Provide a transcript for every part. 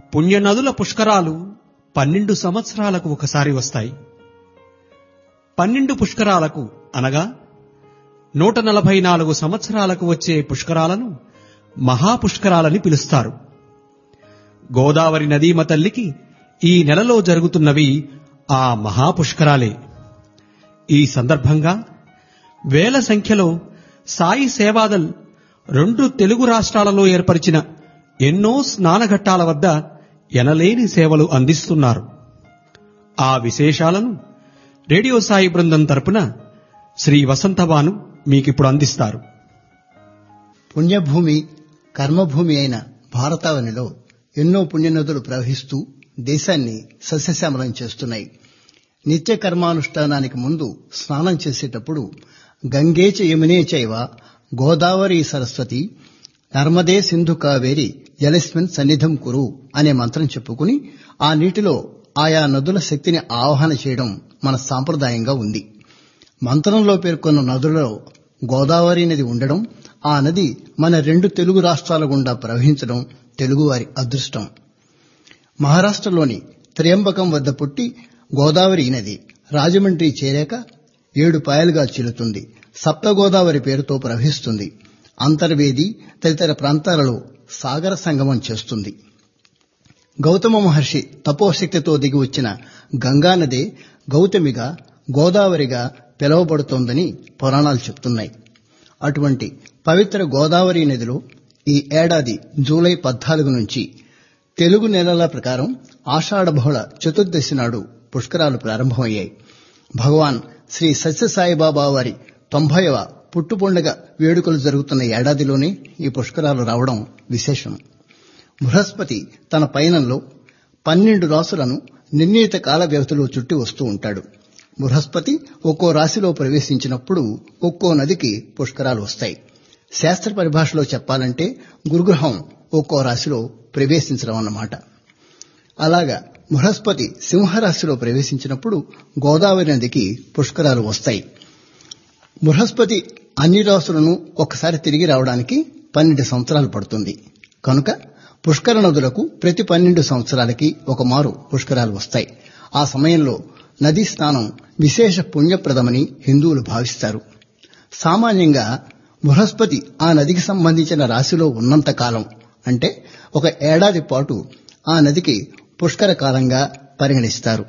పుణ్యనదుల పుష్కరాలు పన్నెండు సంవత్సరాలకు ఒకసారి వస్తాయి పన్నెండు పుష్కరాలకు అనగా నూట నలభై నాలుగు సంవత్సరాలకు వచ్చే పుష్కరాలను మహాపుష్కరాలని పిలుస్తారు గోదావరి నదీమ తల్లికి ఈ నెలలో జరుగుతున్నవి ఆ మహాపుష్కరాలే ఈ సందర్భంగా వేల సంఖ్యలో సాయి సేవాదల్ రెండు తెలుగు రాష్ట్రాలలో ఏర్పరిచిన ఎన్నో స్నానఘట్టాల వద్ద ఎనలేని సేవలు అందిస్తున్నారు ఆ విశేషాలను రేడియో సాయి బృందం తరపున శ్రీ వసంతబాను మీకిప్పుడు అందిస్తారు పుణ్యభూమి కర్మభూమి అయిన భారతావనిలో ఎన్నో పుణ్యనదులు ప్రవహిస్తూ దేశాన్ని సస్యశ్యామలం చేస్తున్నాయి నిత్య కర్మానుష్ఠానానికి ముందు స్నానం చేసేటప్పుడు గంగేచ యమునే చైవ గోదావరి సరస్వతి నర్మదే సింధు కావేరి జలస్మిన్ సన్నిధం కురు అనే మంత్రం చెప్పుకుని ఆ నీటిలో ఆయా నదుల శక్తిని ఆవాహన చేయడం మన సాంప్రదాయంగా ఉంది మంత్రంలో పేర్కొన్న నదులలో గోదావరి నది ఉండడం ఆ నది మన రెండు తెలుగు రాష్ట్రాల గుండా ప్రవహించడం తెలుగువారి అదృష్టం మహారాష్ట్రలోని త్రయంబకం వద్ద పుట్టి గోదావరి నది రాజమండ్రి చేరాక ఏడు పాయలుగా చిలుతుంది సప్త గోదావరి పేరుతో ప్రవహిస్తుంది అంతర్వేది తదితర ప్రాంతాలలో సాగర సంగమం చేస్తుంది గౌతమ మహర్షి తపోశక్తితో దిగి వచ్చిన గంగానదే గౌతమిగా గోదావరిగా పిలువబడుతోందని పురాణాలు చెప్తున్నాయి అటువంటి పవిత్ర గోదావరి నదిలో ఈ ఏడాది జూలై పద్నాలుగు నుంచి తెలుగు నెలల ప్రకారం ఆషాఢ బహుళ చతుర్దశి నాడు పుష్కరాలు ప్రారంభమయ్యాయి భగవాన్ శ్రీ సత్యసాయిబాబా వారి తొంభైవ పుట్టుపండుగ వేడుకలు జరుగుతున్న ఏడాదిలోనే ఈ పుష్కరాలు రావడం విశేషం బృహస్పతి తన పయనంలో పన్నెండు రాసులను నిర్ణీత కాల వ్యవధిలో చుట్టి వస్తూ ఉంటాడు బృహస్పతి ఒక్కో రాశిలో ప్రవేశించినప్పుడు ఒక్కో నదికి పుష్కరాలు వస్తాయి శాస్త్ర పరిభాషలో చెప్పాలంటే గురుగ్రహం ఒక్కో రాశిలో ప్రవేశించడం అన్నమాట అలాగా బృహస్పతి సింహరాశిలో ప్రవేశించినప్పుడు గోదావరి నదికి పుష్కరాలు వస్తాయి బృహస్పతి అన్ని రాసులను ఒకసారి తిరిగి రావడానికి పన్నెండు సంవత్సరాలు పడుతుంది కనుక పుష్కర నదులకు ప్రతి పన్నెండు సంవత్సరాలకి ఒక మారు పుష్కరాలు వస్తాయి ఆ సమయంలో నదీ స్నానం విశేష పుణ్యప్రదమని హిందువులు భావిస్తారు సామాన్యంగా బృహస్పతి ఆ నదికి సంబంధించిన రాశిలో ఉన్నంత కాలం అంటే ఒక ఏడాది పాటు ఆ నదికి పుష్కర కాలంగా పరిగణిస్తారు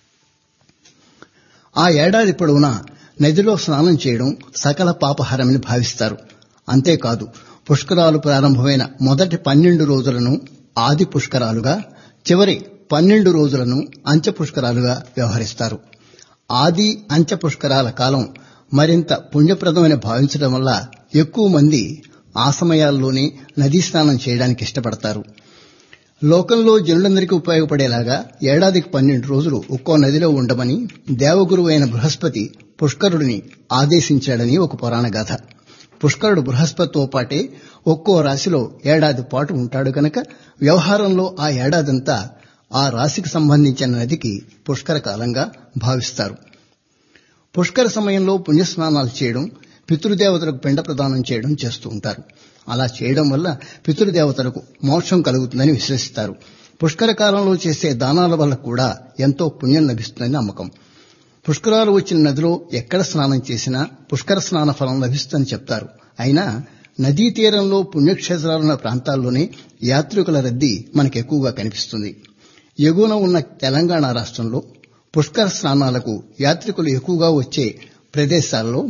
ఆ ఏడాది పొడవునా నదిలో స్నానం చేయడం సకల పాపహరమని భావిస్తారు అంతేకాదు పుష్కరాలు ప్రారంభమైన మొదటి పన్నెండు రోజులను ఆది పుష్కరాలుగా చివరి పన్నెండు రోజులను అంచె పుష్కరాలుగా వ్యవహరిస్తారు ఆది అంచె పుష్కరాల కాలం మరింత పుణ్యప్రదమని భావించడం వల్ల ఎక్కువ మంది ఆ సమయాల్లోనే నదీ స్నానం చేయడానికి ఇష్టపడతారు లోకంలో జనులందరికీ ఉపయోగపడేలాగా ఏడాదికి పన్నెండు రోజులు ఒక్కో నదిలో ఉండమని దేవగురు అయిన బృహస్పతి పుష్కరుడిని ఆదేశించాడని ఒక పురాణ గాథ పుష్కరుడు బృహస్పతితో పాటే ఒక్కో రాశిలో ఏడాది పాటు ఉంటాడు కనుక వ్యవహారంలో ఆ ఏడాదంతా ఆ రాశికి సంబంధించిన నదికి పుష్కర కాలంగా భావిస్తారు పుష్కర సమయంలో పుణ్యస్నానాలు చేయడం పితృదేవతలకు పిండ ప్రదానం చేయడం చేస్తూ ఉంటారు అలా చేయడం వల్ల పితృదేవతలకు మోక్షం కలుగుతుందని విశ్వసిస్తారు పుష్కర కాలంలో చేసే దానాల వల్ల కూడా ఎంతో పుణ్యం లభిస్తుందని నమ్మకం పుష్కరాలు వచ్చిన నదిలో ఎక్కడ స్నానం చేసినా పుష్కర స్నాన ఫలం లభిస్తుందని చెప్తారు అయినా నదీ తీరంలో పుణ్యక్షేత్రాలున్న ప్రాంతాల్లోనే యాత్రికుల రద్దీ మనకు ఎక్కువగా కనిపిస్తుంది ఎగువన ఉన్న తెలంగాణ రాష్ట్రంలో పుష్కర స్నానాలకు యాత్రికులు ఎక్కువగా వచ్చే ప్రదేశాల్లో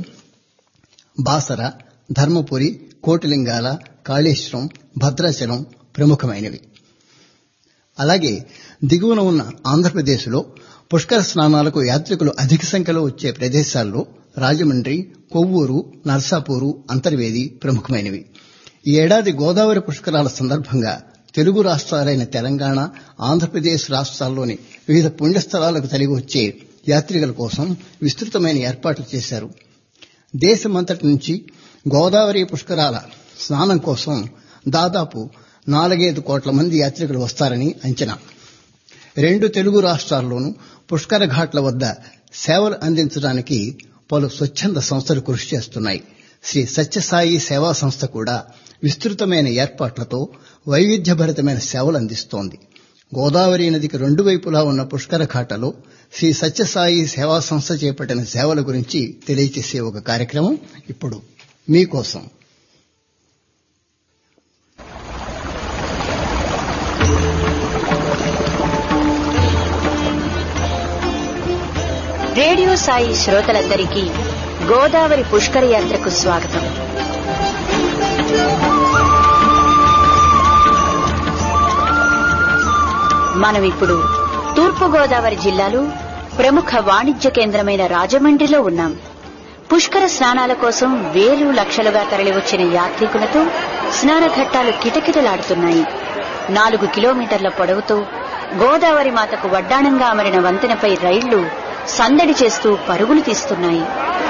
బాసర ధర్మపురి కోటిలింగాల కాళేశ్వరం భద్రాచలం ప్రముఖమైనవి అలాగే దిగువన ఉన్న ఆంధ్రప్రదేశ్లో పుష్కర స్నానాలకు యాత్రికులు అధిక సంఖ్యలో వచ్చే ప్రదేశాల్లో రాజమండ్రి కొవ్వూరు నర్సాపూరు అంతర్వేది ప్రముఖమైనవి ఈ ఏడాది గోదావరి పుష్కరాల సందర్భంగా తెలుగు రాష్ట్రాలైన తెలంగాణ ఆంధ్రప్రదేశ్ రాష్ట్రాల్లోని వివిధ పుణ్యస్థలాలకు తరిగి వచ్చే యాత్రికుల కోసం విస్తృతమైన ఏర్పాట్లు చేశారు దేశమంతటి నుంచి గోదావరి పుష్కరాల స్నానం కోసం దాదాపు నాలుగైదు కోట్ల మంది యాత్రికులు వస్తారని అంచనా రెండు తెలుగు రాష్ట్రాల్లోనూ పుష్కర ఘాట్ల వద్ద సేవలు అందించడానికి పలు స్వచ్ఛంద సంస్థలు కృషి చేస్తున్నాయి శ్రీ సత్యసాయి సేవా సంస్థ కూడా విస్తృతమైన ఏర్పాట్లతో వైవిధ్యభరితమైన సేవలు అందిస్తోంది గోదావరి నదికి రెండు వైపులా ఉన్న పుష్కర ఘాటలో శ్రీ సత్యసాయి సేవా సంస్థ చేపట్టిన సేవల గురించి తెలియచేసే ఒక కార్యక్రమం ఇప్పుడు మీకోసం రేడియో సాయి శ్రోతలందరికీ గోదావరి పుష్కర యాత్రకు స్వాగతం మనం ఇప్పుడు తూర్పు గోదావరి జిల్లాలో ప్రముఖ వాణిజ్య కేంద్రమైన రాజమండ్రిలో ఉన్నాం పుష్కర స్నానాల కోసం వేలు లక్షలుగా తరలివచ్చిన యాత్రికులతో స్నాన ఘట్టాలు కిటకిటలాడుతున్నాయి నాలుగు కిలోమీటర్ల పొడవుతో గోదావరి మాతకు వడ్డాణంగా అమరిన వంతెనపై రైళ్లు సందడి చేస్తూ పరుగులు తీస్తున్నాయి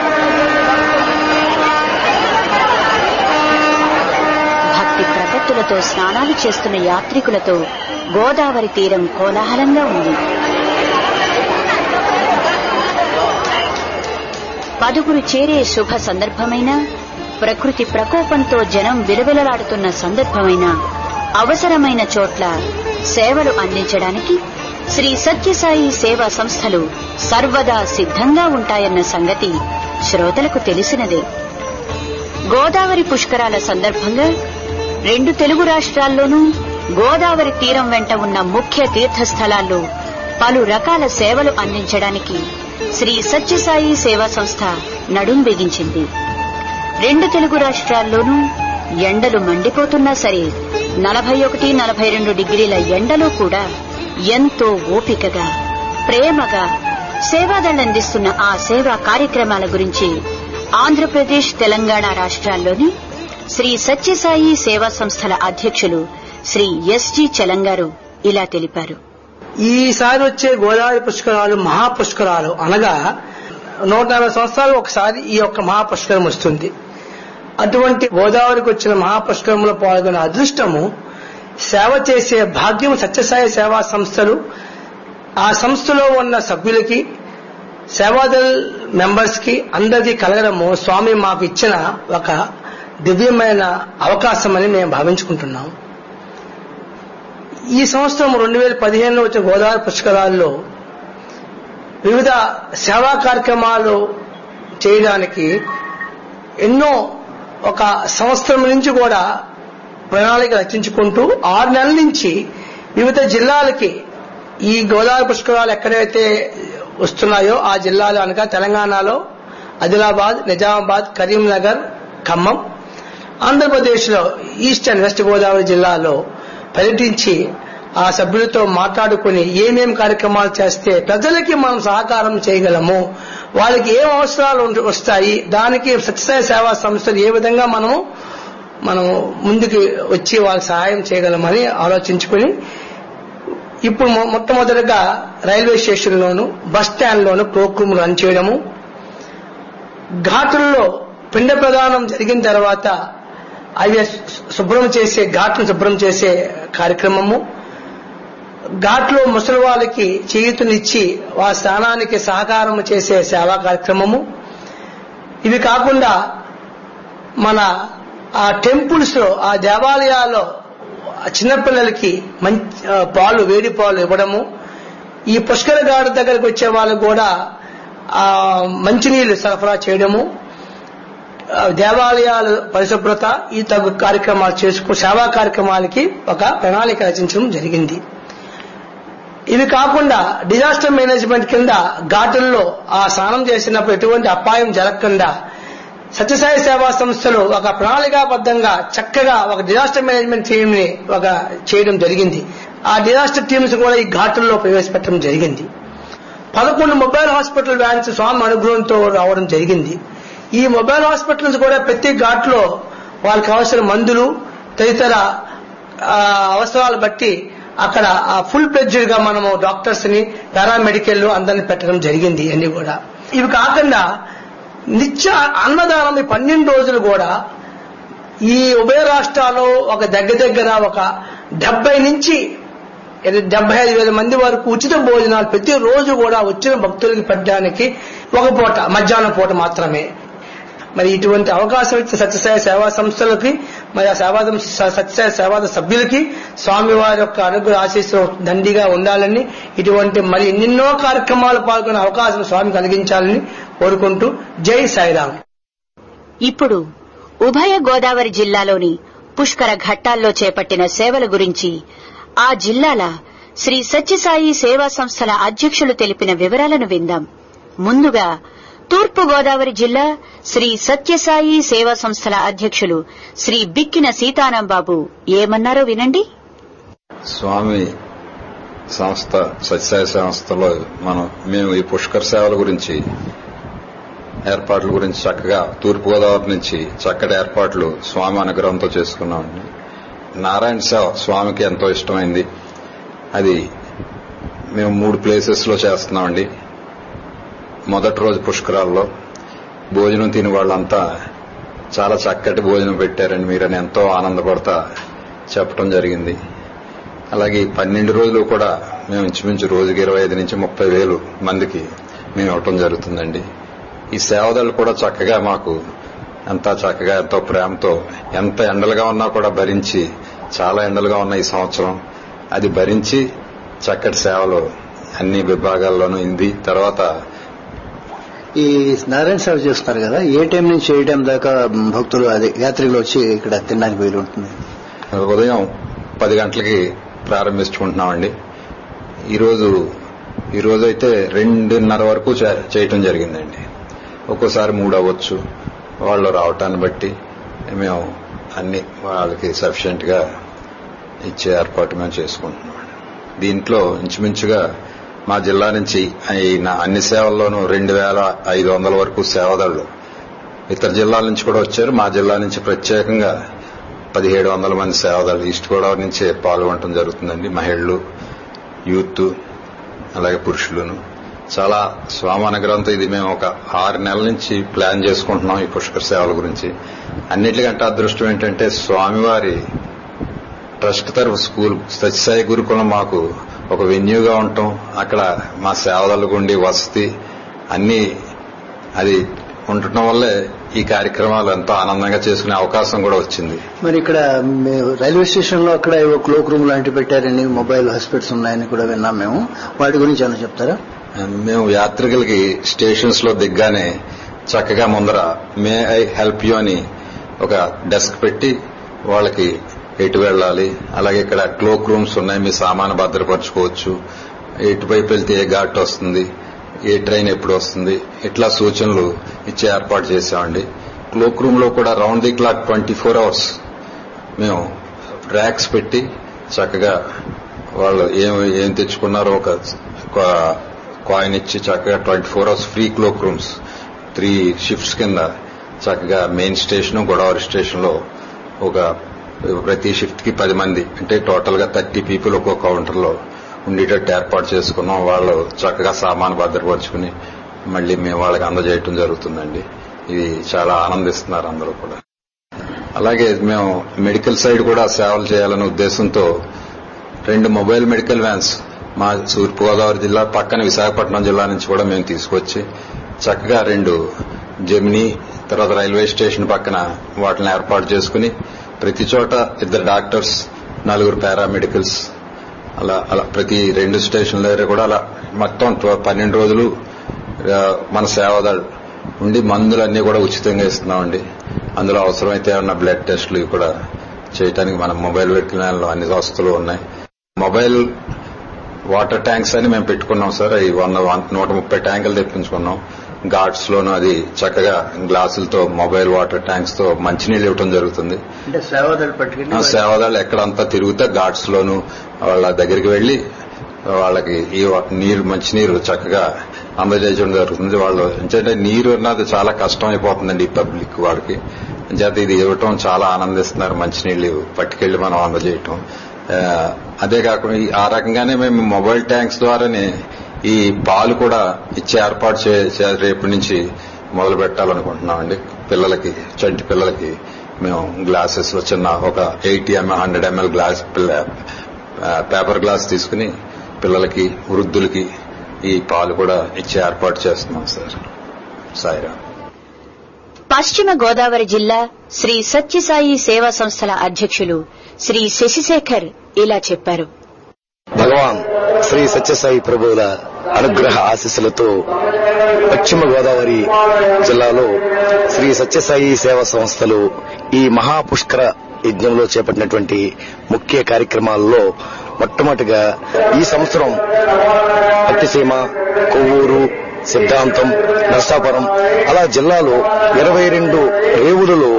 భక్తి ప్రపత్తులతో స్నానాలు చేస్తున్న యాత్రికులతో గోదావరి తీరం కోలాహలంగా ఉంది పదుగురు చేరే శుభ సందర్భమైన ప్రకృతి ప్రకోపంతో జనం విలవిలలాడుతున్న సందర్భమైన అవసరమైన చోట్ల సేవలు అందించడానికి శ్రీ సత్యసాయి సేవా సంస్థలు సర్వదా సిద్ధంగా ఉంటాయన్న సంగతి శ్రోతలకు తెలిసినదే గోదావరి పుష్కరాల సందర్భంగా రెండు తెలుగు రాష్ట్రాల్లోనూ గోదావరి తీరం వెంట ఉన్న ముఖ్య తీర్థస్థలాల్లో పలు రకాల సేవలు అందించడానికి శ్రీ సత్యసాయి సేవా సంస్థ నడుం బిగించింది రెండు తెలుగు రాష్ట్రాల్లోనూ ఎండలు మండిపోతున్నా సరే నలభై ఒకటి నలభై రెండు డిగ్రీల ఎండలో కూడా ఎంతో ఓపికగా ప్రేమగా సేవాదళ్లందిస్తున్న ఆ సేవా కార్యక్రమాల గురించి ఆంధ్రప్రదేశ్ తెలంగాణ రాష్ట్రాల్లోని శ్రీ సత్యసాయి సేవా సంస్థల అధ్యక్షులు శ్రీ ఎస్జి చలంగారు ఇలా తెలిపారు ఈసారి వచ్చే గోదావరి పుష్కరాలు మహాపుష్కరాలు అనగా నూట నలభై సంవత్సరాలు ఒకసారి ఈ యొక్క మహాపుష్కరం వస్తుంది అటువంటి గోదావరికి వచ్చిన మహాపుష్కరంలో పాల్గొనే అదృష్టము సేవ చేసే భాగ్యం సత్యసాయి సేవా సంస్థలు ఆ సంస్థలో ఉన్న సభ్యులకి సేవాదల్ మెంబర్స్ కి అందరికీ కలగడము స్వామి మాకు ఇచ్చిన ఒక దివ్యమైన అవకాశం అని మేము భావించుకుంటున్నాం ఈ సంవత్సరం రెండు వేల పదిహేనులో వచ్చిన గోదావరి పుష్కరాల్లో వివిధ సేవా కార్యక్రమాలు చేయడానికి ఎన్నో ఒక సంవత్సరం నుంచి కూడా ప్రణాళిక రచించుకుంటూ ఆరు నెలల నుంచి వివిధ జిల్లాలకి ఈ గోదావరి పుష్కరాలు ఎక్కడైతే వస్తున్నాయో ఆ జిల్లాలు అనగా తెలంగాణలో ఆదిలాబాద్ నిజామాబాద్ కరీంనగర్ ఖమ్మం ఆంధ్రప్రదేశ్లో ఈస్ట్ అండ్ వెస్ట్ గోదావరి జిల్లాలో పర్యటించి ఆ సభ్యులతో మాట్లాడుకుని ఏమేం కార్యక్రమాలు చేస్తే ప్రజలకి మనం సహకారం చేయగలము వాళ్ళకి ఏం అవసరాలు ఉంట- వస్తాయి దానికి సత్యసాయి సేవా సంస్థలు ఏ విధంగా మనము మనం ముందుకు వచ్చి వాళ్ళకి సహాయం చేయగలమని ఆలోచించుకుని ఇప్పుడు మొ- మొట్టమొదటిగా రైల్వే స్టేషన్లోను బస్ స్టాండ్లోను క్లోక్ రూమ్ రన్ చేయడము ఘాటుల్లో పిండ ప్రదానం జరిగిన తర్వాత అవి శుభ్రం చేసే ఘాట్ను శుభ్రం చేసే కార్యక్రమము ఘాట్లో ముసలి వాళ్ళకి చేయుతునిచ్చి వాళ్ళ స్నానానికి సహకారం చేసే సేవా కార్యక్రమము ఇవి కాకుండా మన ఆ టెంపుల్స్ లో ఆ దేవాలయాల్లో చిన్నపిల్లలకి మంచి ఆ, పాలు వేడి పాలు ఇవ్వడము ఈ పుష్కర గాడి దగ్గరికి వచ్చే వాళ్ళకు కూడా ఆ మంచినీళ్లు సరఫరా చేయడము ఆ, దేవాలయాల పరిశుభ్రత ఈ తగు కార్యక్రమాలు చేసుకు సేవా కార్యక్రమాలకి ఒక ప్రణాళిక రచించడం జరిగింది ఇవి కాకుండా డిజాస్టర్ మేనేజ్మెంట్ కింద ఘాటుల్లో ఆ స్నానం చేసినప్పుడు ఎటువంటి అపాయం జరగకుండా సత్యసాయి సేవా సంస్థలు ఒక ప్రణాళికాబద్ధంగా చక్కగా ఒక డిజాస్టర్ మేనేజ్మెంట్ టీమ్ ని ఒక చేయడం జరిగింది ఆ డిజాస్టర్ టీమ్స్ కూడా ఈ ఘాటుల్లో ప్రవేశపెట్టడం జరిగింది పదకొండు మొబైల్ హాస్పిటల్ వ్యాన్స్ స్వామి అనుగ్రహంతో రావడం జరిగింది ఈ మొబైల్ హాస్పిటల్స్ కూడా ప్రతి ఘాట్లో వాళ్ళకి కావాల్సిన మందులు తదితర ఆ, అవసరాలు బట్టి అక్కడ ఫుల్ ప్లెడ్జ్డ్ గా మనము డాక్టర్స్ ని పారామెడికల్ అందరిని పెట్టడం జరిగింది అన్ని కూడా ఇవి కాకుండా నిత్య అన్నదానం ఈ పన్నెండు రోజులు కూడా ఈ ఉభయ రాష్ట్రాల్లో ఒక దగ్గర దగ్గర ఒక డెబ్బై నుంచి డెబ్బై ఐదు వేల మంది వరకు ఉచిత భోజనాలు ప్రతి రోజు కూడా వచ్చిన భక్తులకి పెట్టడానికి ఒక పూట మధ్యాహ్నం పూట మాత్రమే మరి ఇటువంటి అవకాశం ఇచ్చిన సత్యసాయి సేవా సంస్థలకి మరి ఆ సేవాదం సత్య సేవాద సభ్యులకి స్వామివారి యొక్క అనుగ్రహ ఆశీస్సు దండిగా ఉండాలని ఇటువంటి మరి ఎన్నెన్నో కార్యక్రమాలు పాల్గొనే అవకాశం స్వామి కలిగించాలని కోరుకుంటూ జై సాయిరాం ఇప్పుడు ఉభయ గోదావరి జిల్లాలోని పుష్కర ఘట్టాల్లో చేపట్టిన సేవల గురించి ఆ జిల్లాల శ్రీ సత్యసాయి సేవా సంస్థల అధ్యక్షులు తెలిపిన వివరాలను విందాం ముందుగా తూర్పు గోదావరి జిల్లా శ్రీ సత్యసాయి సేవా సంస్థల అధ్యక్షులు శ్రీ బిక్కిన సీతారాంబాబు ఏమన్నారో వినండి స్వామి సంస్థ సత్యసాయి సంస్థలో మనం మేము ఈ పుష్కర సేవల గురించి ఏర్పాట్ల గురించి చక్కగా తూర్పుగోదావరి నుంచి చక్కటి ఏర్పాట్లు స్వామి అనుగ్రహంతో చేసుకున్నామండి నారాయణ సేవ స్వామికి ఎంతో ఇష్టమైంది అది మేము మూడు ప్లేసెస్ లో చేస్తున్నామండి మొదటి రోజు పుష్కరాల్లో భోజనం తిని వాళ్ళంతా చాలా చక్కటి భోజనం పెట్టారండి మీరని ఎంతో ఆనందపడతా చెప్పడం జరిగింది అలాగే ఈ పన్నెండు రోజులు కూడా మేము ఇంచుమించు రోజుకి ఇరవై ఐదు నుంచి ముప్పై వేలు మందికి మేము ఇవ్వటం జరుగుతుందండి ఈ సేవదళ్ళు కూడా చక్కగా మాకు ఎంతో చక్కగా ఎంతో ప్రేమతో ఎంత ఎండలుగా ఉన్నా కూడా భరించి చాలా ఎండలుగా ఉన్న ఈ సంవత్సరం అది భరించి చక్కటి సేవలు అన్ని విభాగాల్లోనూ ఇంది తర్వాత ఈ నారాయణ సేవ చేస్తున్నారు కదా ఏ టైం నుంచి ఏ టైం దాకా భక్తులు అదే యాత్రికులు వచ్చి ఇక్కడ తినడానికి వీలు ఉంటుంది ఉదయం పది గంటలకి ప్రారంభించుకుంటున్నామండి ఈరోజు ఈరోజు అయితే రెండున్నర వరకు చే- చేయటం జరిగిందండి ఒక్కోసారి మూడు అవ్వచ్చు వాళ్ళు రావటాన్ని బట్టి మేము అన్ని వాళ్ళకి సఫిషియెంట్ గా ఇచ్చే ఏర్పాటు మేము చేసుకుంటున్నాం దీంట్లో ఇంచుమించుగా మా జిల్లా నుంచి ఈ నా అన్ని సేవల్లోనూ రెండు వేల ఐదు వందల వరకు సేవదాళ్ళు ఇతర జిల్లాల నుంచి కూడా వచ్చారు మా జిల్లా నుంచి ప్రత్యేకంగా పదిహేడు వందల మంది సేవదాళ్ళు ఈస్ట్ గోదావరి నుంచే పాల్గొనడం జరుగుతుందండి మహిళలు యూత్ అలాగే పురుషులను చాలా స్వామి అనుగ్రహంతో ఇది మేము ఒక ఆరు నెలల నుంచి ప్లాన్ చేసుకుంటున్నాం ఈ పుష్కర సేవల గురించి అన్నిటికంటే అదృష్టం ఏంటంటే స్వామివారి ట్రస్ట్ తరఫు స్కూల్ సత్యసాయి గురుకులం మాకు ఒక వెన్యూగా ఉండటం అక్కడ మా సేవల గుండి వసతి అన్ని అది ఉండటం వల్లే ఈ కార్యక్రమాలు ఎంతో ఆనందంగా చేసుకునే అవకాశం కూడా వచ్చింది మరి ఇక్కడ మే- రైల్వే స్టేషన్ లో అక్కడ ఏవో క్లోక్ రూమ్ లాంటివి పెట్టారని మొబైల్ హాస్పిటల్స్ ఉన్నాయని కూడా విన్నాం మేము వాటి గురించి ఏమైనా చెప్తారా మేము యాత్రికులకి స్టేషన్స్ లో దిగ్గానే చక్కగా ముందర మే ఐ హెల్ప్ యూ అని ఒక డెస్క్ పెట్టి వాళ్ళకి ఎటు వెళ్ళాలి అలాగే ఇక్కడ క్లోక్ రూమ్స్ ఉన్నాయి మీ సామాను భద్రపరచుకోవచ్చు ఎటువైపు వెళ్తే ఏ ఘాట్ వస్తుంది ఏ ట్రైన్ ఎప్పుడు వస్తుంది ఇట్లా సూచనలు ఇచ్చే ఏర్పాటు చేశామండి క్లోక్ రూమ్ లో కూడా round the clock twenty four hours మేము ర్యాక్స్ పెట్టి చక్కగా వాళ్ళు ఏం ఏం తెచ్చుకున్నారో ఒక కాయిన్ ఇచ్చి చక్కగా twenty four hours free cloak rooms three shifts కింద చక్కగా మెయిన్ స్టేషన్ గోదావరి స్టేషన్ లో ఒక ప్రతి షిఫ్ట్ కి పది మంది అంటే టోటల్ గా థర్టీ పీపుల్ ఒక్కో కౌంటర్ లో ఉండేటట్టు ఏర్పాటు చేసుకున్నాం వాళ్ళు చక్కగా సామాను భద్రపరుచుకుని మళ్ళీ మేము వాళ్ళకి అందజేయటం జరుగుతుందండి ఇది చాలా ఆనందిస్తున్నారు అందరూ కూడా అలాగే మేము మెడికల్ సైడ్ కూడా సేవలు చేయాలనే ఉద్దేశంతో రెండు మొబైల్ మెడికల్ వ్యాన్స్ మా తూర్పుగోదావరి జిల్లా పక్కన విశాఖపట్నం జిల్లా నుంచి కూడా మేము తీసుకొచ్చి చక్కగా రెండు జెమిని తర్వాత రైల్వే స్టేషన్ పక్కన వాటిని ఏర్పాటు చేసుకుని ప్రతి చోట ఇద్దరు డాక్టర్స్ నలుగురు పారామెడికల్స్ అలా అలా ప్రతి రెండు స్టేషన్ల దగ్గర కూడా అలా మొత్తం ట్వ- పన్నెండు రోజులు ఆ, మన సేవదాళ్ళు ఉండి మందులన్నీ కూడా ఉచితంగా ఇస్తున్నామండి అందులో అవసరమైతే ఏమన్నా బ్లడ్ టెస్టులు ఇవి కూడా చేయడానికి మన మొబైల్ వెట్టినాల్లో అన్ని వస్తువులు ఉన్నాయి మొబైల్ వాటర్ ట్యాంక్స్ అని మేము పెట్టుకున్నాం సార్ ఈ వంద వన్- నూట ముప్పై ట్యాంకులు తెప్పించుకున్నాం ఘాట్స్ లోను అది చక్కగా గ్లాసులతో మొబైల్ వాటర్ ట్యాంక్స్ తో మంచినీళ్ళు ఇవ్వడం జరుగుతుంది అంటే సేవాదాలు ఆ పట్టుకెళ్ళి సేవదాళ్ళు ఎక్కడంతా తిరుగుతే ఘాట్స్ లోను వాళ్ళ దగ్గరికి వెళ్లి వాళ్ళకి ఈ వా- నీరు మంచినీరు చక్కగా అందజేయడం జరుగుతుంది వాళ్ళు ఎందుకంటే నీరు అన్నది చాలా కష్టం అయిపోతుందండి ఈ పబ్లిక్ వాళ్ళకి చేత ఇది ఇవ్వటం చాలా ఆనందిస్తున్నారు మంచినీళ్ళు పట్టుకెళ్లి మనం అందజేయటం ఆ, అదే కాకుండా ఈ- ఆ రకంగానే మేము మొబైల్ ట్యాంక్స్ ద్వారానే ఈ పాలు కూడా ఇచ్చే ఏర్పాటు చే- చే- రేపటి నుంచి మొదలు పెట్టాలనుకుంటున్నామండి పిల్లలకి చంటి పిల్లలకి మేము గ్లాసెస్ లో చిన్న ఒక eighty ML hundred ML glass పిల్ల- ఆ, పేపర్ గ్లాస్ తీసుకుని పిల్లలకి వృద్ధులకి ఈ పాలు కూడా ఇచ్చే ఏర్పాటు చేస్తున్నాం సార్ సాయిరా పశ్చిమ గోదావరి జిల్లా శ్రీ సత్యసాయి సేవా సంస్థల అధ్యక్షులు శ్రీ శశిశేఖర్ ఇలా చెప్పారు భగవాన్ శ్రీ సత్యసాయి ప్రభువుల అనుగ్రహ ఆశీస్సులతో పశ్చిమ గోదావరి జిల్లాలో శ్రీ సత్యసాయి సేవా సంస్థలు ఈ మహాపుష్కర యజ్ఞంలో చేపట్టినటువంటి ముఖ్య కార్యక్రమాల్లో మొట్టమొదటిగా ఈ సంవత్సరం పట్టిసీమ కొవ్వూరు సిద్ధాంతం నర్సాపురం అలా జిల్లాలో ఇరవై రెండు రేవులలో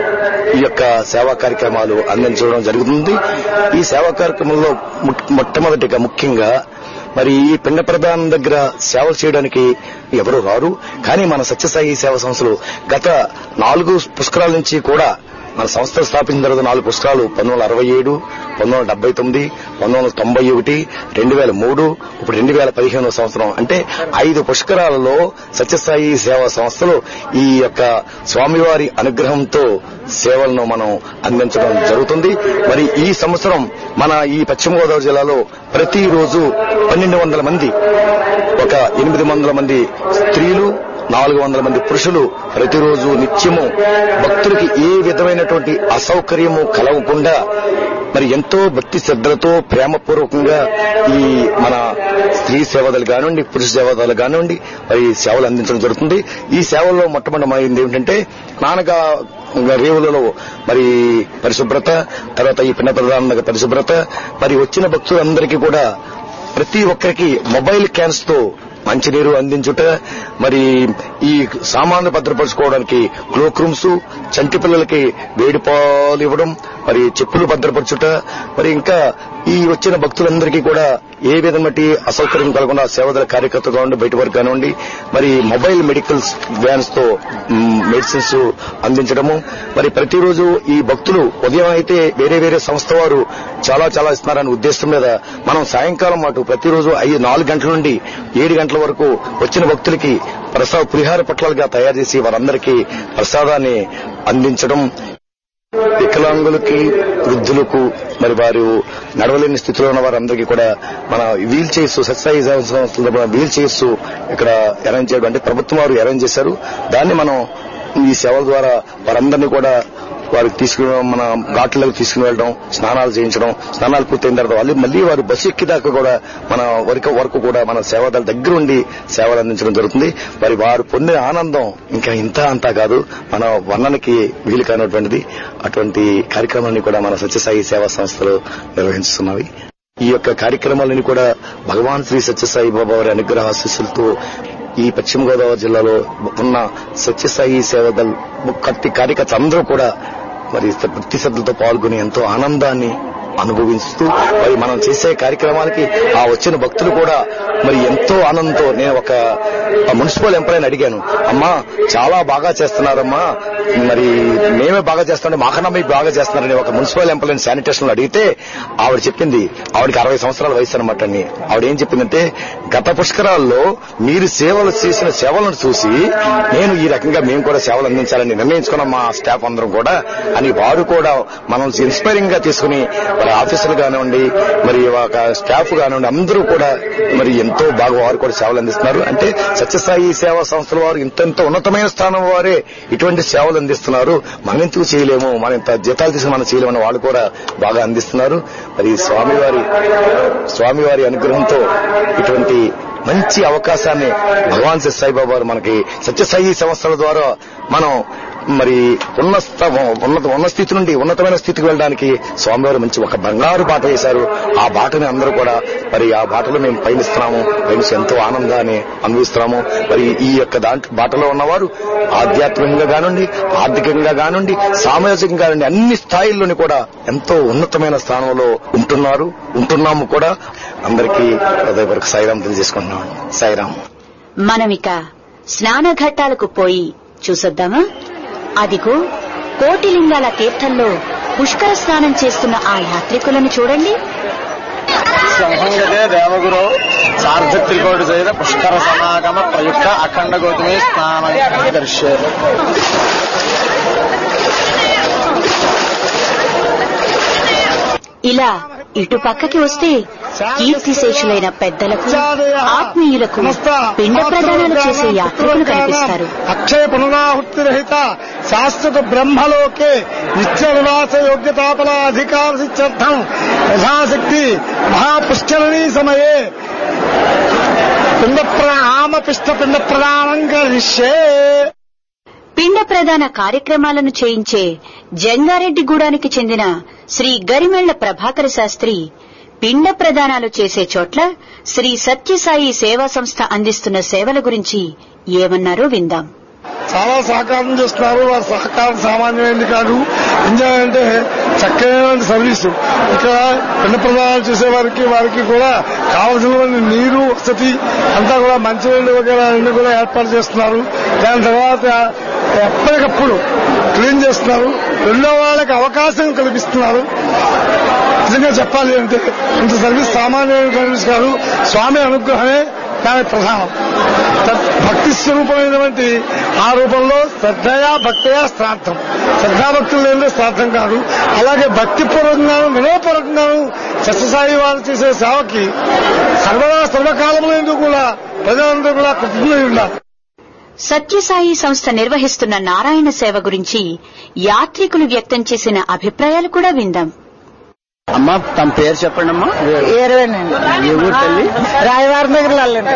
ఈ యొక్క సేవా కార్యక్రమాలు అందించడం జరుగుతుంది ఈ సేవా కార్యక్రమంలో మొట్ట- మొట్టమొదటిగా ముఖ్యంగా మరి ఈ పిండ ప్రధానం దగ్గర సేవలు చేయడానికి ఎవరు రారు కానీ మన సత్యసాయి సేవా సంస్థలు గత నాలుగు పుష్కరాల నుంచి కూడా మన సంస్థ స్థాపించిన తర్వాత నాలుగు పుస్తకాలు పంతొమ్మిది వందల అరవై ఏడు పంతొమ్మిది వందల డెబ్బై తొమ్మిది పంతొమ్మిది వందల తొంభై ఒకటి రెండు వేల మూడు ఇప్పుడు రెండు వేల పదిహేను సంవత్సరం అంటే ఐదు పుష్కరాలలో సత్యసాయి సేవా సంస్థలు ఈ యొక్క స్వామివారి అనుగ్రహంతో సేవలను మనం అందించడం జరుగుతుంది మరి ఈ సంవత్సరం మన ఈ పశ్చిమ గోదావరి జిల్లాలో ప్రతిరోజు పన్నెండు వందల మంది ఒక ఎనిమిది వందల మంది స్త్రీలు నాలుగు వందల మంది పురుషులు ప్రతిరోజు నిత్యము భక్తులకి ఏ విధమైనటువంటి అసౌకర్యము కలగకుండా మరి ఎంతో భక్తి శ్రద్ధలతో ప్రేమపూర్వకంగా ఈ మన స్త్రీ సేవలు కానివ్వండి పురుష సేవలు కానివ్వండి మరి సేవలు అందించడం జరుగుతుంది ఈ సేవల్లో మొట్టమొదటి ఏమిటంటే నాన్నగా రేవులలో మరి పరిశుభ్రత తర్వాత ఈ పిండ ప్రధాన పరిశుభ్రత మరి వచ్చిన భక్తులందరికీ కూడా ప్రతి ఒక్కరికి మొబైల్ క్యాన్స్ తో మంచినీరు అందించుట మరి ఈ సామాన్లు భద్రపరచుకోవడానికి క్లోక్ రూమ్స్ చంటి పిల్లలకి వేడి పాలు ఇవ్వడం మరి చెప్పులు భద్రపరచుట మరి ఇంకా ఈ వచ్చిన భక్తులందరికీ కూడా ఏ విధమటి అసౌకర్యం కలగకుండా సేవదల కార్యకర్తలు కానివ్వండి బయట వరకు కానివ్వండి మరి మొబైల్ మెడికల్ వ్యాన్స్ తో మ్, మెడిసిన్స్ అందించడము మరి ప్రతిరోజు ఈ భక్తులు ఉదయం అయితే వేరే వేరే సంస్థ వారు చాలా చాలా ఇస్తున్నారనే ఉద్దేశం మీద మనం సాయంకాలం అటు ప్రతిరోజు ఐదు నాలుగు గంటల నుండి ఏడు గంటల వరకు వచ్చిన భక్తులకి ప్రసాద పులిహార పట్లాలుగా తయారు చేసి వారందరికీ ప్రసాదాన్ని అందించడం వికలాంగులకి వృద్ధులకు మరి వారు నడవలేని స్థితిలో ఉన్న వారందరికీ కూడా మన వీల్ చైర్స్ సత్సాయి సంస్థల వీల్ చైర్స్ ఇక్కడ అరేంజ్ చేయడం అంటే ప్రభుత్వం వారు అరేంజ్ చేశారు దాన్ని మనం ఈ సేవల ద్వారా వారందరినీ కూడా వారికి తీసుకుని మన ఘాట్లకు తీసుకుని వెళ్ళడం స్నానాలు చేయించడం స్నానాలు పూర్తయిన తర్వాత వాళ్ళు మళ్ళీ వారు బస్సు ఎక్కిదాకా కూడా మన వరకు వరకు కూడా మన సేవాదాల దగ్గర ఉండి సేవలు అందించడం జరుగుతుంది మరి వారు పొందే ఆనందం ఇంకా ఇంత అంతా కాదు మన వర్ణనకి వీలు కానటువంటిది అటువంటి కార్యక్రమాన్ని కూడా మన సత్యసాయి సేవా సంస్థలు నిర్వహిస్తున్నవి ఈ యొక్క కార్యక్రమాలని కూడా భగవాన్ శ్రీ సత్యసాయి బాబా వారి అనుగ్రహ ఆశీస్సులతో ఈ పశ్చిమ గోదావరి జిల్లాలో ఉన్న సత్యసాయి సేవదల్ కట్టి కార్యకర్త అందరూ కూడా మరి భక్తి శ్రద్ధలతో పాల్గొని ఎంతో ఆనందాన్ని అనుభవిస్తూ మరి మనం చేసే కార్యక్రమాలకి ఆ వచ్చిన భక్తులు కూడా మరి ఎంతో ఆనందంతో నేను ఒక మున్సిపల్ ఎంప్లాయీని అడిగాను అమ్మా చాలా బాగా చేస్తున్నారమ్మా మరి మేమే బాగా చేస్తున్నాం మాకన్నా మీకు బాగా చేస్తున్నారని ఒక మున్సిపల్ ఎంప్లాయీని శానిటేషన్ అడిగితే ఆవిడ చెప్పింది ఆవిడకి అరవై సంవత్సరాల వయసు అనమాట అండి ఆవిడ ఏం చెప్పిందంటే గత పుష్కరాల్లో మీరు సేవలు చేసిన సేవలను చూసి నేను ఈ రకంగా మేము కూడా సేవలు అందించాలని నిర్ణయించుకున్నాం మా స్టాఫ్ అందరం కూడా అని వారు కూడా మనం ఇన్స్పైరింగ్ గా తీసుకుని మరి ఆఫీసర్లు కానివ్వండి మరి ఒక స్టాఫ్ కానివ్వండి అందరూ కూడా మరి ఎంతో బాగా వారు కూడా సేవలు అందిస్తున్నారు అంటే సత్యసాయి సేవా సంస్థల వారు ఇంత ఇంత ఉన్నతమైన స్థానం వారే ఇటువంటి సేవలు అందిస్తున్నారు మనం ఎందుకు చేయలేము మనం ఇంత జీతాలు తీసుకుని మనం చేయలేమని వాళ్ళు కూడా బాగా అందిస్తున్నారు మరి స్వామివారి స్వామివారి అనుగ్రహంతో ఇటువంటి మంచి అవకాశాన్ని భగవాన్ సాయిబాబా వారు మనకి సత్యసాయి సంస్థల ద్వారా మనం మరి ఉన్న స్థ- ఉన్నత ఉన్న స్థితి నుండి ఉన్నతమైన స్థితికి వెళ్ళడానికి స్వామివారు మంచి ఒక బంగారు బాట వేశారు ఆ బాటని అందరూ కూడా మరి ఆ బాటలో మేము పయనిస్తున్నాము పయనిస్తూ ఎంతో ఆనందాన్ని అనుభవిస్తున్నాము మరి ఈ యొక్క దాంట్లో బాటలో ఉన్నవారు ఆధ్యాత్మికంగా కానివ్వండి ఆర్థికంగా కానివ్వండి సామాజికంగా కానివ్వండి అన్ని స్థాయిల్లోని కూడా ఎంతో ఉన్నతమైన స్థానంలో ఉంటున్నారు ఉంటున్నాము కూడా అందరికీ హృదయపూర్వక సాయిరాం తెలియజేసుకుంటున్నాం సాయిరాం మనమిక స్నాన ఘట్టాలకు పోయి చూసొద్దామా అదిగో కోటిలింగాల తీర్థంలో పుష్కర స్నానం చేస్తున్న ఆ యాత్రికులను చూడండి సంహంగతే దేవగురు సార్ధత్రికోటి సహిత పుష్కర సమాగమ ప్రయుక్త అఖండ గౌతమి స్నాన దర్శే ఇలా ఇటు పక్కకి వస్తే కీర్తిశేషులైన పెద్దలకు ఆత్మీయులకు పిండ ప్రదానాలు చేసే యాత్రికులు కనిపిస్తారు అక్షయ పునరాహుతి రహిత శాశ్వత బ్రహ్మలోకే నిత్య నివాస యోగ్యతాపల అధికార సిత్యర్థం యథాశక్తి మహాపుష్కరణీ సమయే పిండ ఆమ పిష్ట పిండ ప్రదానం కరిష్యే పిండ ప్రదాన కార్యక్రమాలను చేయించే జంగారెడ్డిగూడానికి చెందిన శ్రీ గరిమెళ్ల ప్రభాకర శాస్త్రి పిండ ప్రదానాలు చేసే చోట్ల శ్రీ సత్యసాయి సేవా సంస్థ అందిస్తున్న సేవల గురించి ఏమన్నారో విందాం చాలా సహకారం చేస్తున్నారు వారి సహకారం సామాన్యమైనది కాదు ఎంజాయ్ అంటే చక్కనైన సర్వీసు ఇక్కడ పిండ ప్రదానాలు చేసే వారికి వారికి కూడా కావలసిన నీరు వసతి అంతా కూడా మంచినీళ్ళు వగేరా అన్ని కూడా ఏర్పాటు చేస్తున్నారు దాని తర్వాత ఎప్పటికప్పుడు క్లీన్ చేస్తున్నారు రెండో వాళ్ళకి అవకాశం కల్పిస్తున్నారు నిజంగా చెప్పాలి అంటే ఇంత సర్వీస్ సామాన్యమైన సర్వీస్ కాదు స్వామి అనుగ్రహమే దాని ప్రధానం తత్ భక్తి స్వరూపమైనటువంటి ఆ రూపంలో శ్రద్ధయా భక్తయా శ్రార్థం శ్రద్ధాభక్తులు లేనిదే శ్రార్థం కాదు అలాగే భక్తిపూర్వకంగాను వినయపూర్వకంగాను సత్యసాయి వారు చేసే సేవకి సర్వదా సర్వకాలంలో ఎందుకు కూడా ప్రజలందరూ కూడా కృతజ్ఞులై ఉండాలి సత్యసాయి సంస్థ నిర్వహిస్తున్న నారాయణ సేవ గురించి యాత్రికులు వ్యక్తం చేసిన అభిప్రాయాలు కూడా విందాం అమ్మా తమ పేరు చెప్పండి అమ్మా ఏరవేనండి ఏ ఊరు తల్లి రాయవారం దగ్గర వెళ్ళండి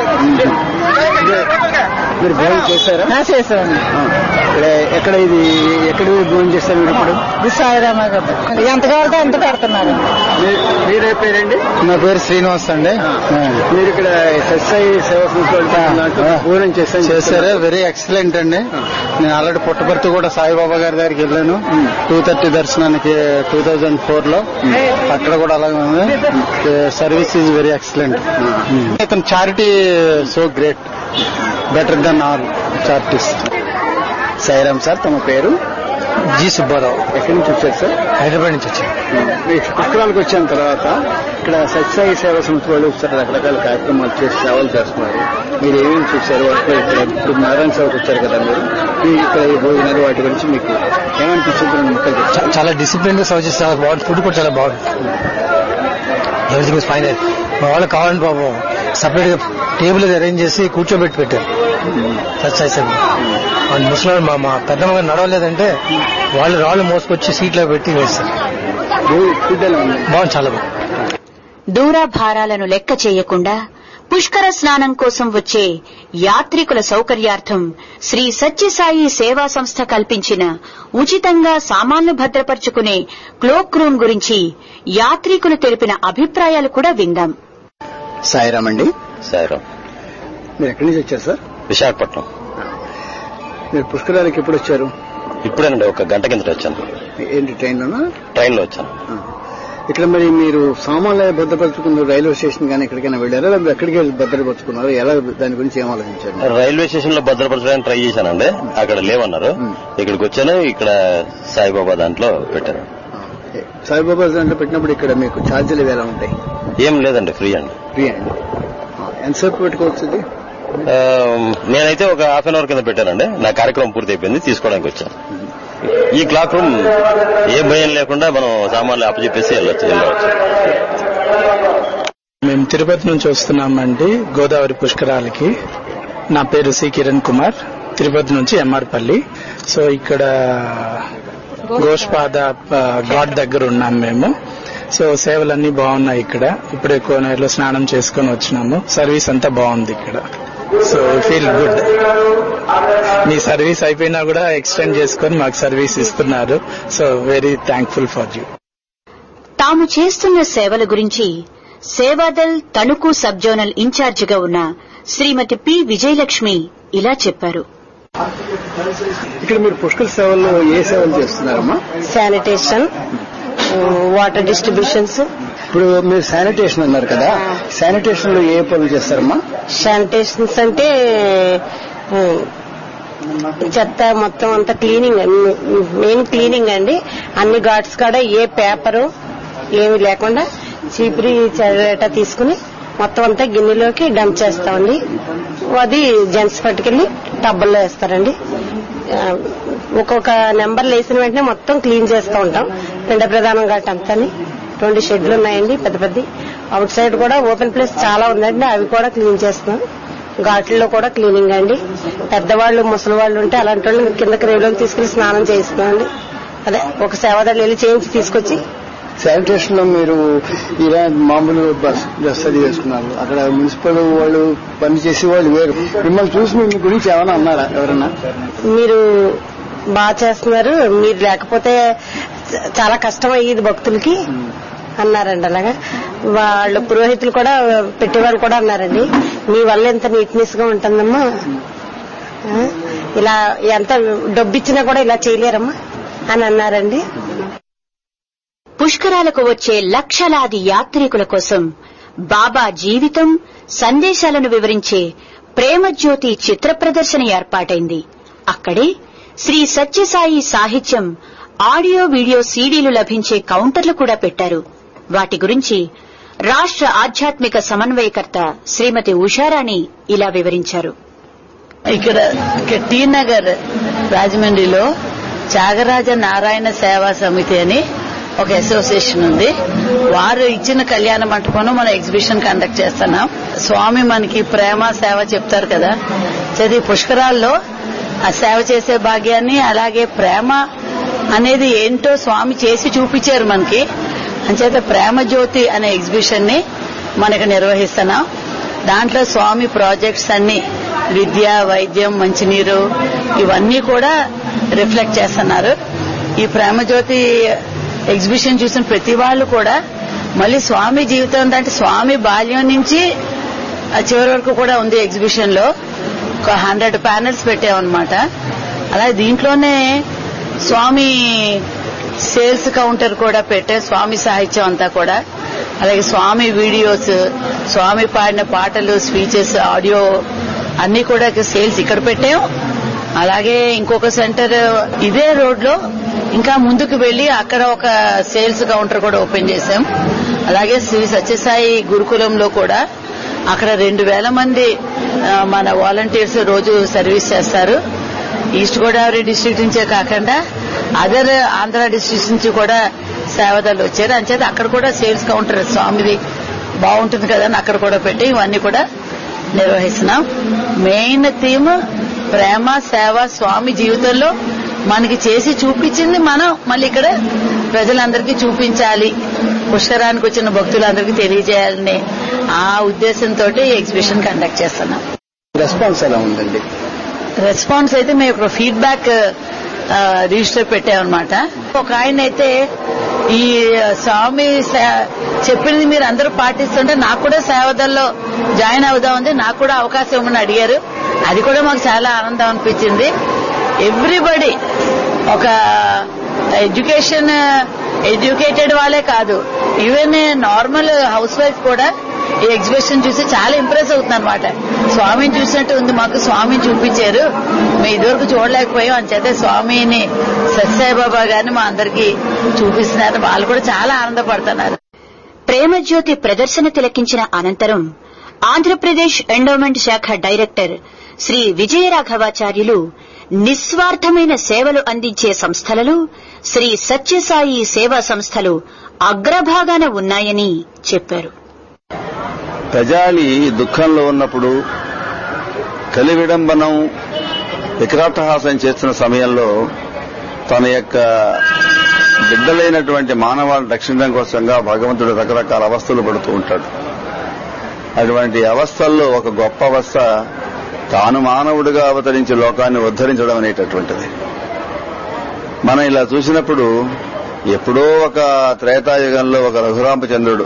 మీరు భోజనం చేశారా చేసామండి ఇక్కడ ఎక్కడ ఇది ఎక్కడ భోజనం చేస్తారు మీరు ఇప్పుడు సాయిరామ గారు ఎంత కావాలంటే అంత పెడుతున్నారు మీ- మీరే పేరండి నా పేరు శ్రీనివాస్ అండి మీరు ఇక్కడ సత్సాయి సేవ సంస్థ భోజనం చేశాను చేశారు వెరీ ఎక్సలెంట్ అండి నేను ఆల్రెడీ పుట్టపర్తి కూడా సాయిబాబా గారి దగ్గరికి వెళ్ళాను టూ థర్టీ దర్శనానికి టూ థౌజండ్ ఫోర్ లో అక్కడ కూడా అలాగే ఉంది సర్వీస్ ఈజ్ వెరీ ఎక్సలెంట్ ఇతను charity so great better then all charities Sairam sir తమ పేరు జి సుబ్బారావు ఎక్కడి నుంచి వచ్చారు సార్ హైదరాబాద్ నుంచి వచ్చాను మీ పుష్కరాలకు వచ్చిన తర్వాత ఇక్కడ సత్సాయి సేవ సంస్థ వాళ్ళు సార్ రకరకాల కార్యక్రమాలు చేసి సేవలు చేస్తున్నారు మీరు ఏమేమి చూశారు వాటిలో ఇక్కడ ఇప్పుడు నారాయణ సేవకు వచ్చారు కదా మీరు మీ ఇక్కడ ఈ భోజనాలు వాటి గురించి మీకు ఏమనిపించింది రెండు ముక్కలు చెప్తారా? చాలా డిసిప్లిన్ గా సర్వ్ చేసి చాలా బాగుంది ఫుడ్ కూడా చాలా బాగుంది ఎవ్రీథింగ్ ఇస్ ఫైన్ మా వాళ్ళు కావాలని పాపం సపరేట్ గా టేబుల్ అరేంజ్ చేసి కూర్చోబెట్టి పెట్టారు సత్సాయి వాళ్ళు ముసలి మా మా పెద్దమ్మ గారు నడవలేదంటే వాళ్ళు రాళ్ళు మోసుకొచ్చి సీట్లో పెట్టి వేస్తారు భో- ఫుడ్ ఎలా ఉంది బాగుంది చాలా దూరాభారాలను లెక్క చేయకుండా పుష్కర స్నానం కోసం వచ్చే యాత్రికుల సౌకర్యార్థం శ్రీ సత్యసాయి సేవా సంస్థ కల్పించిన ఉచితంగా సామాన్లు భద్రపరుచుకునే క్లోక్ రూమ్ గురించి యాత్రికులు తెలిపిన అభిప్రాయాలు కూడా విందాం సాయిరామ్ అండి సాయిరాం మీరు ఎక్కడి నుంచి వచ్చారు సార్ విశాఖపట్నం మీరు పుష్కరాలకి ఎప్పుడు వచ్చారు ఇప్పుడేనండి ఒక గంట కిందట వచ్చాను ఏంటి ట్రైన్లోనా ట్రైన్ లో వచ్చాను ఇక్కడ మరి మీరు సామాన్లు భద్రపరుచుకున్నారు రైల్వే స్టేషన్ కానీ ఎక్కడికైనా వెళ్ళారా లేదా ఎక్కడికి వెళ్ళి భద్రపరుచుకున్నారు ఎలా దాని గురించి ఏం ఆలోచించారు రైల్వే స్టేషన్ లో భద్రపరచడానికి ట్రై చేశానండి అక్కడ లేవన్నారు ఇక్కడికి వచ్చాను ఇక్కడ సాయిబాబా దాంట్లో పెట్టాను సాయిబాబా దాంట్లో పెట్టినప్పుడు ఇక్కడ మీకు ఛార్జీలు ఎలా ఉంటాయి ఏం లేదండి ఫ్రీ అండి ఫ్రీ అండి ఆ, ఎంతసేపు పెట్టుకోవచ్చు ఇది ఆ, నేనైతే ఒక హాఫ్ అన్ అవర్ కింద పెట్టానండి నా కార్యక్రమం పూర్తి అయిపోయింది తీసుకోవడానికి వచ్చాను ఈ క్లాక్ రూమ్ ఏ భయం లేకుండా మనం సామాన్లు అప్పచెప్పేసి వెళ్ళొచ్చు వెళ్ళవచ్చు మేము తిరుపతి నుంచి వస్తున్నామండి గోదావరి పుష్కరాలకి నా పేరు సి కిరణ్ కుమార్ తిరుపతి నుంచి ఎంఆర్పల్లి సో ఇక్కడ గోష్పాద ఆ, ఘాట్ దగ్గర ఉన్నాం మేము సో సేవలన్నీ బాగున్నాయి ఇక్కడ ఇప్పుడే కోనేరులో స్నానం చేసుకొని వచ్చినాము సర్వీస్ అంతా బాగుంది ఇక్కడ సో ఫీల్ గుడ్ మీ సర్వీస్ అయిపోయినా కూడా ఎక్స్టెండ్ చేసుకొని మాకు సర్వీస్ ఇస్తున్నారు so very thankful for you తాము చేస్తున్న సేవల గురించి సేవాదల్ తణుకు సబ్ జోనల్ ఇన్ఛార్జిగా ఉన్న శ్రీమతి పి విజయలక్ష్మి ఇలా చెప్పారు ఇక్కడ మీరు పుష్కర సేవల్లో ఏ సేవలు చేస్తున్నారమ్మా శానిటేషన్ వాటర్ డిస్ట్రిబ్యూషన్స్ ఇప్పుడు మీరు శానిటేషన్ అన్నారు కదా శానిటేషన్ లో ఏ పనులు చేస్తారమ్మా శానిటేషన్స్ అంటే ఉమ్, చెత్త మొత్తం అంతా క్లీనింగ్ మెయిన్ క్లీనింగ్ అండి అన్ని ఘాట్స్ కాడ ఏ పేపరు ఏమి లేకుండా చీపురి చెరట తీసుకుని మొత్తం అంతా గిన్నెలోకి డంప్ చేస్తామండి అది జెంట్స్ పట్టుకెళ్ళి టబ్బల్లో వేస్తారండి ఆ, ఒక్కొక్క నెంబర్ వేసిన వెంటనే మొత్తం క్లీన్ చేస్తూ ఉంటాం పిండ ప్రధానం ఘాట్ అంతాని రెండు షెడ్లు ఉన్నాయండి పెద్ద పెద్ద అవుట్ సైడ్ కూడా ఓపెన్ ప్లేస్ చాలా ఉందండి అవి కూడా క్లీన్ చేస్తున్నాం ఘాట్లలో కూడా క్లీనింగ్ అండి పెద్దవాళ్ళు ముసలి వాళ్ళు ఉంటే అలాంటి వాళ్ళు కింద రేవులోకి తీసుకెళ్లి స్నానం చేయిస్తున్నామండి అదే ఒక సేవదారులు వెళ్ళి చేయించి తీసుకొచ్చి శానిటేషన్ లో మీరు ఇలా మామూలు బస్ బస్ అది వేసుకున్నారు అక్కడ మున్సిపల్ వాళ్ళు పని చేసే వాళ్ళు వేరు మిమ్మల్ని చూసి మీ గురించి ఏమైనా అన్నారా ఎవరన్నా మీరు బాగా చేస్తున్నారు మీరు లేకపోతే చ- చాలా కష్టం అయ్యేది భక్తులకి అన్నారండి అలాగా వాళ్ళు పురోహితులు కూడా పెట్టేవాళ్ళు కూడా అన్నారండి మీ వల్ల ఎంత నీట్నెస్ గా ఉంటుందమ్మా ఆ, ఇలా ఎంత డబ్బు ఇచ్చినా కూడా ఇలా చేయలేరమ్మా అని అన్నారండి పుష్కరాలకు వచ్చే లక్షలాది యాత్రికుల కోసం బాబా జీవితం సందేశాలను వివరించే ప్రేమజ్యోతి చిత్ర ప్రదర్శన ఏర్పాటైంది అక్కడే శ్రీ సత్యసాయి సాహిత్యం ఆడియో వీడియో సీడీలు లభించే కౌంటర్లు కూడా పెట్టారు వాటి గురించి రాష్ట్ర ఆధ్యాత్మిక సమన్వయకర్త శ్రీమతి ఉషారాణి ఇలా వివరించారు ఇక్కడ ఇక్కడ టీ నగర్ రాజమండ్రిలో త్యాగరాజ నారాయణ సేవా సమితి అని ఒక అసోసియేషన్ ఉంది వారు ఇచ్చిన కళ్యాణ మంటపం మనం ఎగ్జిబిషన్ కండక్ట్ చేస్తున్నాం స్వామి మనకి ప్రేమ సేవ చెప్తారు కదా చదివి పుష్కరాల్లో ఆ సేవ చేసే భాగ్యాన్ని అలాగే ప్రేమ అనేది ఏంటో స్వామి చేసి చూపించారు మనకి అంచేత ప్రేమ జ్యోతి అనే ఎగ్జిబిషన్ ని మనకు నిర్వహిస్తున్నాం దాంట్లో స్వామి ప్రాజెక్ట్స్ అన్ని విద్య వైద్యం మంచినీరు ఇవన్నీ కూడా రిఫ్లెక్ట్ చేస్తున్నారు ఈ ప్రేమజ్యోతి ఎగ్జిబిషన్ చూసిన ప్రతి వాళ్ళు కూడా మళ్ళీ స్వామి జీవితం అంటే స్వామి బాల్యం నుంచి ఆ చివరి వరకు కూడా ఉంది ఎగ్జిబిషన్ లో ఒక హండ్రెడ్ ప్యానెల్స్ పెట్టామన్నమాట అలాగే దీంట్లోనే స్వామి సేల్స్ కౌంటర్ కూడా పెట్టే స్వామి సాహిత్యం అంతా కూడా అలాగే స్వామి వీడియోస్ స్వామి పాడిన పాటలు స్పీచెస్ ఆడియో అన్ని కూడా సేల్స్ ఇక్కడ పెట్టాం అలాగే ఇంకొక సెంటర్ ఇదే రోడ్ లో ఇంకా ముందుకు వెళ్లి అక్కడ ఒక సేల్స్ కౌంటర్ కూడా ఓపెన్ చేశాం అలాగే శ్రీ సత్యసాయి గురుకులంలో కూడా అక్కడ రెండు వేల మంది ఆ, మన వాలంటీర్స్ రోజు సర్వీస్ చేస్తారు ఈస్ట్ గోదావరి డిస్ట్రిక్ట్ నుంచే కాకుండా అదర్ ఆంధ్ర డిస్ట్రిక్ట్ నుంచి కూడా సేవదారులు వచ్చారు అంచేత అక్కడ కూడా సేల్స్ కౌంటర్ స్వామిది బాగుంటుంది కదా అని అక్కడ కూడా పెట్టి ఇవన్నీ కూడా నిర్వహిస్తున్నాం మెయిన్ థీమ్ ప్రేమ సేవ స్వామి జీవితంలో మనకి చేసి చూపించింది మనం మళ్ళీ ఇక్కడ ప్రజలందరికీ చూపించాలి పుష్కరానికి వచ్చిన భక్తులందరికీ తెలియజేయాలని ఆ ఉద్దేశంతో ఎగ్జిబిషన్ కండక్ట్ చేస్తున్నాం రెస్పాన్స్ ఎలా ఉందండి రెస్పాన్స్ అయితే మేము ఒక ఫీడ్బ్యాక్ రిజిస్టర్ పెట్టామన్నమాట ఒక ఆయన అయితే ఈ స్వామి సే- చెప్పింది మీరు అందరూ పాటిస్తుంటే నాకు కూడా సేవదల్లో జాయిన్ అవుదాం ఉంది నాకు కూడా అవకాశం ఇవ్వమని అడిగారు అది కూడా మాకు చాలా ఆనందం అనిపించింది ఎవ్రీబడి ఒక ఎడ్యుకేషన్ ఎడ్యుకేటెడ్ వాళ్ళే కాదు ఈవెన్ నార్మల్ హౌస్ వైఫ్ కూడా ఈ ఎగ్జిబిషన్ చూసి చాలా ఇంప్రెస్ అవుతుంది అనమాట స్వామిని చూసినట్టు ఉంది మాకు స్వామిని చూపించారు మేము ఇదివరకు చూడలేకపోయాం అంచేతే స్వామిని సత్యసాయిబాబా గారిని మా అందరికి చూపిస్తున్నారు వాళ్ళు కూడా చాలా ఆనందపడుతున్నారు ప్రేమజ్యోతి ప్రదర్శన తిలకించిన అనంతరం ఆంధ్రప్రదేశ్ ఎండోమెంట్ శాఖ డైరెక్టర్ శ్రీ విజయరాఘవాచార్యులు నిస్వార్థమైన సేవలు అందించే సంస్థలలో శ్రీ సత్యసాయి సేవా సంస్థలు అగ్రభాగాన ఉన్నాయని చెప్పారు ప్రజాళి దుఃఖంలో ఉన్నప్పుడు కలి విడంబనం వికరాటహాసం చేస్తున్న సమయంలో తన యొక్క బిడ్డలైనటువంటి మానవాళిని రక్షించడం కోసంగా భగవంతుడు రకరకాల అవస్థలు పడుతూ ఉంటాడు అటువంటి అవస్థల్లో ఒక గొప్ప అవస్థ తాను మానవుడిగా అవతరించి లోకాన్ని ఉద్ధరించడం అనేటటువంటిది మనం ఇలా చూసినప్పుడు ఎప్పుడో ఒక త్రేతాయుగంలో ఒక రఘురామచంద్రుడు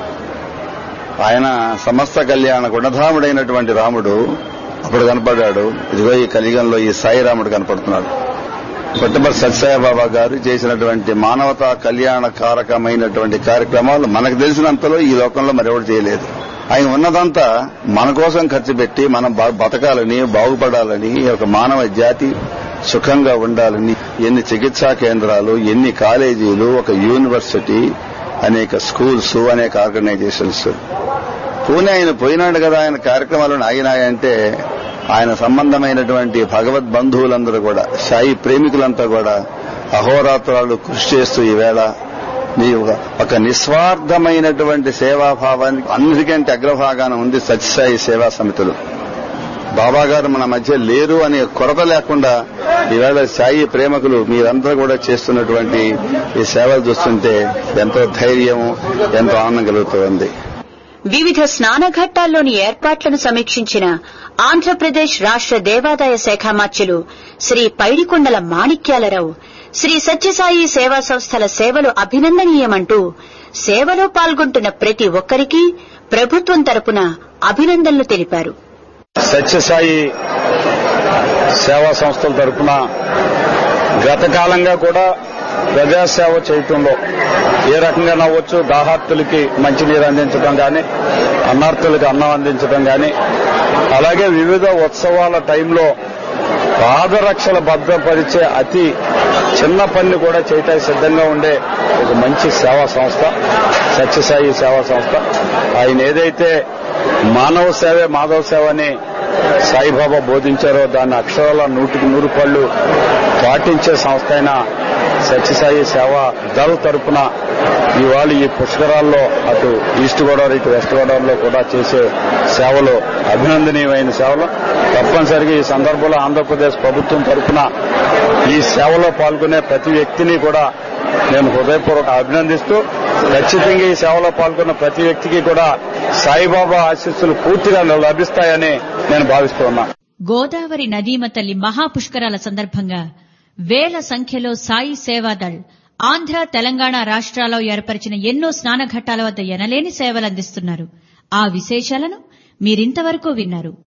ఆయన సమస్త కళ్యాణ గుణధాముడైనటువంటి రాముడు అప్పుడు కనపడ్డాడు ఇదిగో ఈ కలియుగంలో ఈ సాయి రాముడు కనపడుతున్నాడు పుట్టపర్తి సత్యసాయిబాబా గారు చేసినటువంటి మానవతా కళ్యాణ కారకమైనటువంటి కార్యక్రమాలు మనకు తెలిసినంతలో ఈ లోకంలో మరెవరు చేయలేదు ఆయన ఉన్నదంతా మన కోసం ఖర్చు పెట్టి మనం బా- బతకాలని బాగుపడాలని ఒక మానవ జాతి సుఖంగా ఉండాలని ఎన్ని చికిత్సా కేంద్రాలు ఎన్ని కాలేజీలు ఒక యూనివర్సిటీ అనేక స్కూల్స్ అనేక ఆర్గనైజేషన్స్ పూణే ఆయన పోయినాడు కదా ఆయన కార్యక్రమాలను ఆగినాయంటే ఆయన సంబంధమైనటువంటి భగవద్ బంధువులందరూ కూడా సాయి ప్రేమికులంతా కూడా అహోరాత్రాలు కృషి చేస్తూ ఈవేళ మీ ఒక- ఒక నిస్వార్థమైనటువంటి సేవాభావానికి అన్నిటికంటే అగ్రభాగాన ఉంది సత్యసాయి సేవా సమితులు బాబా గారు మన మధ్య లేరు అనే కొరత లేకుండా ఈవేళ సాయి ప్రేమకులు మీరందరూ కూడా చేస్తున్నటువంటి ఈ సేవలు చూస్తుంటే ఎంతో ధైర్యము ఎంతో ఆనందం కలుగుతుంది వివిధ స్నానఘట్టాల్లోని ఏర్పాట్లను సమీక్షించిన ఆంధ్రప్రదేశ్ రాష్ట్ర దేవాదాయ శాఖ మార్చులు శ్రీ పైడికొండల మాణిక్యాలరావు శ్రీ సత్యసాయి సేవా సంస్థల సేవలు అభినందనీయమంటూ సేవలో పాల్గొంటున్న ప్రతి ఒక్కరికి ప్రభుత్వం తరపున అభినందనలు తెలిపారు సత్యసాయి సేవా సంస్థల తరఫున గత కాలంగా కూడా ప్రజాసేవ చేయటంలో ఏ రకంగా నవ్వచ్చు దాహార్తులకి మంచినీరు అందించడం కానీ అన్నార్తులకి అన్నం అందించడం కానీ అలాగే వివిధ ఉత్సవాల టైంలో పాదరక్షలు భద్రపరిచే అతి చిన్న పని కూడా చేయటానికి సిద్ధంగా ఉండే ఒక మంచి సేవా సంస్థ సత్యసాయి సేవా సంస్థ ఆయన ఏదైతే మానవ సేవే మాధవ సేవ అని సాయిబాబా బోధించారో దాన్ని అక్షరాల నూటికి నూరు పళ్ళు పాటించే సంస్థ అయిన సత్యసాయి సేవా దళ తరపున ఇవాళ ఈ పుష్కరాల్లో అటు ఈస్ట్ గోదావరి ఇటు వెస్ట్ గోదావరిలో కూడా చేసే సేవలు అభినందనీయమైన సేవలు తప్పనిసరిగా ఈ సందర్భంలో ఆంధ్రప్రదేశ్ ప్రభుత్వం తరపున ఈ సేవలో పాల్గొనే ప్రతి వ్యక్తిని కూడా నేను హృదయపూర్వక అభినందిస్తూ ఖచ్చితంగా ఈ సేవలో పాల్గొన్న ప్రతి వ్యక్తికి కూడా సాయిబాబా ఆశీస్సులు పూర్తిగా లభిస్తాయని నేను భావిస్తున్నా గోదావరి నదీమ తల్లి మహాపుష్కరాల సందర్భంగా వేల సంఖ్యలో సాయి సేవాదళ్ ఆంధ్ర తెలంగాణ రాష్ట్రాల్లో ఏర్పరిచిన ఎన్నో స్నానఘట్టాల వద్ద ఎనలేని సేవలందిస్తున్నారు ఆ విశేషాలను మీరింతవరకు విన్నారు